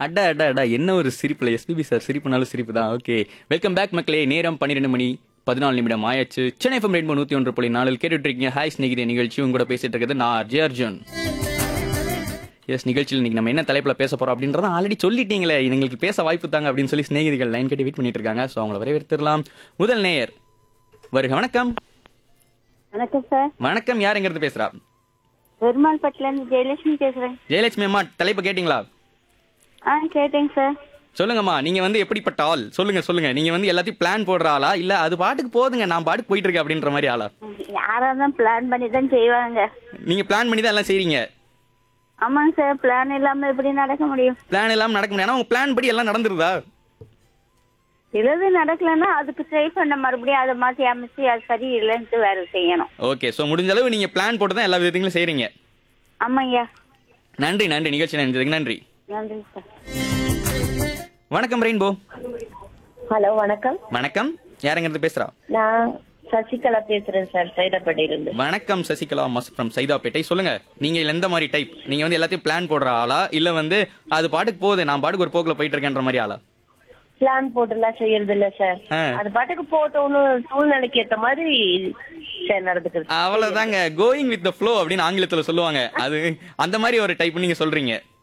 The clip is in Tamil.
அடா அடா அடா என்ன ஒரு சிரிப்புல எஸ்பிபி சார் சிரிப்புனாலும் சிரிப்பு தான் ஓகே வெல்கம் பேக் மக்களே நேரம் பன்னிரெண்டு மணி பதினாலு நிமிடம் ஆயாச்சு சென்னை எஃப்எம் ரெயின்போ நூத்தி ஒன்று புள்ளி நாலில் கேட்டுட்டு இருக்கீங்க ஹாய் ஸ்நேகிதே நிகழ்ச்சி உங்க கூட பேசிட்டு இருக்கிறது நான் அஜய் அர்ஜுன் எஸ் நிகழ்ச்சியில் இன்னைக்கு நம்ம என்ன தலைப்புல பேச போறோம் அப்படின்றத ஆல்ரெடி சொல்லிட்டீங்களே எங்களுக்கு பேச வாய்ப்பு தாங்க அப்படின்னு சொல்லி சிநேகிதிகள் லைன் கட்டி வெயிட் பண்ணிட்டு இருக்காங்க ஸோ அவங்கள வரவேற்றிடலாம் முதல் நேயர் வருக வணக்கம் வணக்கம் சார் வணக்கம் யாருங்கிறது பேசுறா பெருமாள்பட்டில இருந்து ஜெயலட்சுமி பேசுறேன் ஜெயலட்சுமி அம்மா தலைப்பு கேட்டிங்களா ஆ கேட்டேங்க சார் சொல்லுங்கம்மா நீங்க வந்து எப்படிப்பட்ட ஆள் சொல்லுங்க சொல்லுங்க நீங்க வந்து எல்லாத்தையும் பிளான் போடுற ஆளா இல்ல அது பாட்டுக்கு போதுங்க நான் பாட்டுக்கு போயிட்டு இருக்கேன் அப்படின்ற மாதிரி ஆளா யாரா தான் பிளான் பண்ணி தான் செய்வாங்க நீங்க பிளான் பண்ணி தான் எல்லாம் செய்றீங்க ஆமாங்க சார் பிளான் இல்லாம எப்படி நடக்க முடியும் பிளான் எல்லாம் நடக்க முடியாது ஆனா உங்க பிளான் படி எல்லாம் நடந்துருதா சிலது நடக்கலைன்னா அதுக்கு ட்ரை பண்ண மறுபடியும் அதை மாத்தி அமைச்சு அது சரி இல்லைன்ட்டு வேற செய்யணும் ஓகே சோ முடிஞ்ச அளவு நீங்க பிளான் போட்டு தான் எல்லா விதத்தையும் செய்றீங்க ஆமாங்கய்யா நன்றி நன்றி நிகழ்ச்சி நினைச்சதுக்கு நன்றி நன்றி சார் வணக்கம் ரெயின்போ ஹலோ வணக்கம் வணக்கம் யாருங்கிறது பேசுறா நான் சசிகலா பேசுறேன் சார் சைதாப்பேட்டையிலிருந்து வணக்கம் சசிகலா மஸ் ஃப்ரம் சைதாப்பேட்டை சொல்லுங்க நீங்க எந்த மாதிரி டைப் நீங்க வந்து எல்லாத்தையும் பிளான் போடுற ஆளா இல்ல வந்து அது பாட்டுக்கு போகுது நான் பாட்டுக்கு ஒரு போக்குல போயிட்டு இருக்கேன்ற மாதிரி ஆளா பிளான் போட்டுலாம் செய்யறது இல்ல சார் ஆ. அது பாட்டுக்கு போட்டோன்னு சூழ்நிலைக்கு ஏத்த மாதிரி சார் நடந்துக்கிறது அவ்வளவுதாங்க கோயிங் வித் த ஃப்ளோ அப்படின்னு ஆங்கிலத்துல சொல்லுவாங்க அது அந்த மாதிரி ஒரு டைப் நீங்க சொல்றீங்க